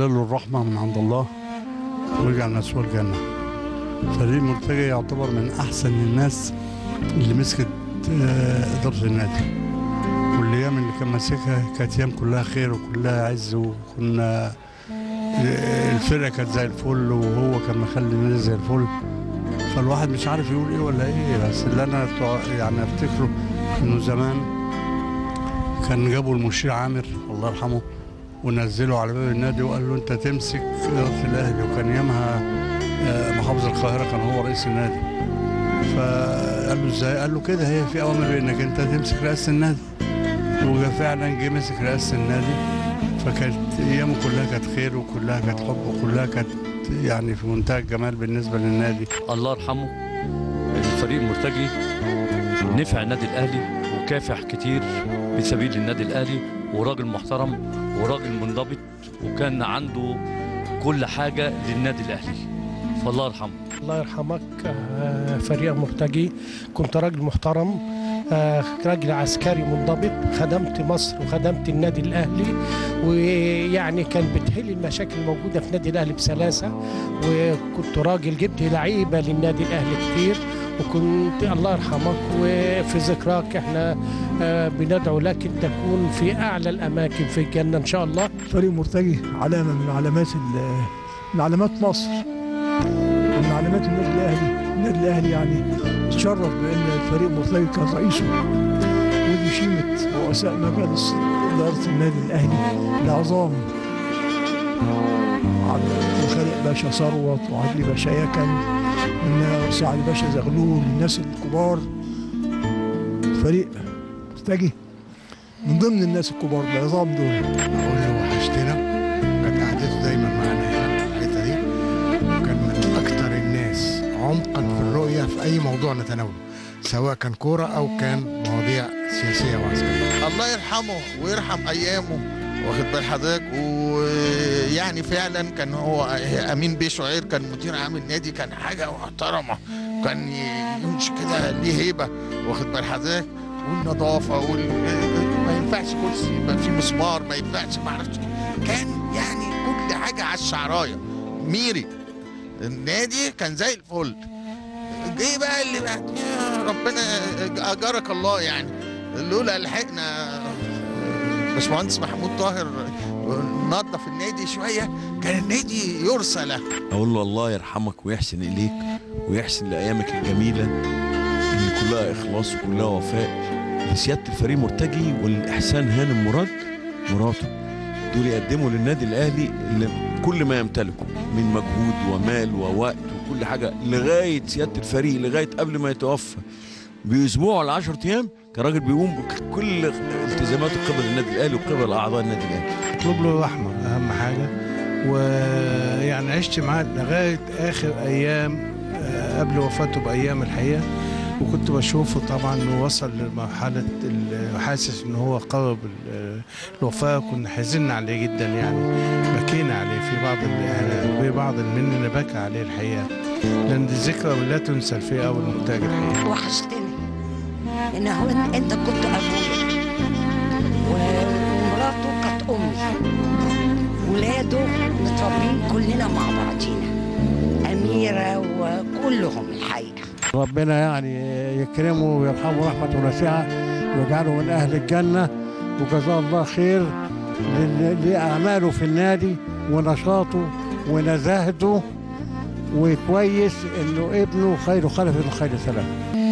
له الرحمة من عند الله ويجعل نسوه الجنة فريق مرتجى يعتبر من أحسن الناس اللي مسكت آه، إدارة النادي والأيام اللي كان ماسكها كانت أيام كلها خير وكلها عز وكنا آه، الفرقة كانت زي الفل وهو كان مخلي النادي زي الفل فالواحد مش عارف يقول ايه ولا ايه بس اللي انا تع- يعني افتكره انه زمان كان جابوا المشير عامر الله يرحمه ونزله على باب النادي وقال له انت تمسك اداره الاهلي وكان يومها آه، محافظ القاهره كان هو رئيس النادي فقال له ازاي؟ قال له كده هي في اوامر بانك انت تمسك رئاسه النادي وفعلا جه مسك رئاسه النادي فكانت ايامه كلها كانت خير وكلها كانت حب وكلها كانت يعني في منتهى الجمال بالنسبه للنادي الله يرحمه الفريق المرتجي نفع النادي الاهلي وكافح كتير بسبيل النادي الاهلي وراجل محترم وراجل منضبط وكان عنده كل حاجه للنادي الاهلي فالله يرحمه الله يرحمك آه، فريق مرتجي كنت راجل محترم آه، راجل عسكري منضبط خدمت مصر وخدمت النادي الاهلي ويعني كان بتحل المشاكل الموجوده في النادي الاهلي بسلاسه وكنت راجل جبت لعيبه للنادي الاهلي كتير وكنت الله يرحمك وفي ذكراك احنا آه، بندعو لك ان تكون في اعلى الاماكن في الجنه ان شاء الله فريق مرتجي علامة من علامات ال- من علامات مصر ومن علامات النادي الأهلي النادي الأهلي يعني تشرف بأن الفريق مرتجي كان رئيسه ودي شيمة رؤساء مجالس إدارة النادي الأهلي العظام عبد خالق باشا ثروت وعدلي باشا يكن من سعد باشا زغلول الناس الكبار فريق مرتجي من ضمن الناس الكبار العظام دول اقول له وحشتنا كانت قعدته دايما معانا هنا في الحته دي وكان من اكتر الناس عمقا في الرؤيه في اي موضوع نتناوله سواء كان كوره او كان مواضيع سياسيه وعسكريه الله يرحمه ويرحم ايامه واخد بال حضرتك ويعني فعلا كان هو امين بيه شعير كان مدير عام النادي كان حاجه محترمه كان يمشي كده ليه هيبه واخد بال حضرتك والنظافه وال... ما ينفعش كرسي يبقى فيه مسمار ما ينفعش ما اعرفش كان يعني كل حاجه على الشعرايه ميري النادي كان زي الفل جه بقى اللي بقى يا ربنا اجرك الله يعني لولا لحقنا باشمهندس محمود طاهر نظف النادي شويه كان النادي يرسى له اقول له الله يرحمك ويحسن اليك ويحسن لايامك الجميله اللي كلها اخلاص وكلها وفاء لسياده الفريق مرتجي والاحسان هانم مراد مراته دول يقدموا للنادي الاهلي اللي كل ما يمتلكه من مجهود ومال ووقت وكل حاجه لغايه سياده الفريق لغايه قبل ما يتوفى باسبوع ولا 10 ايام كان راجل بيقوم بكل التزاماته قبل النادي الاهلي وقبل اعضاء النادي الاهلي اطلب له رحمه اهم حاجه ويعني عشت معاه لغايه اخر ايام آه، قبل وفاته بايام الحقيقه وكنت بشوفه طبعا إنه وصل لمرحله ال- حاسس ان هو قرب ال- الوفاه كنا حزنا عليه جدا يعني بكينا عليه في بعض ال- في بعض مننا بكى عليه الحقيقه لان دي ذكرى لا تنسى الفئه والمنتج الحقيقه وحشتني ان هو انت كنت ابويا ومراته كانت امي ولاده متربيين كلنا مع بعضينا اميره وكلهم الحقيقه ربنا يعني يكرمه ويرحمه رحمة واسعة ويجعله من أهل الجنة وجزاه الله خير لل- لأعماله في النادي ونشاطه ونزاهته وكويس إنه ابنه خير خلف الخير سلام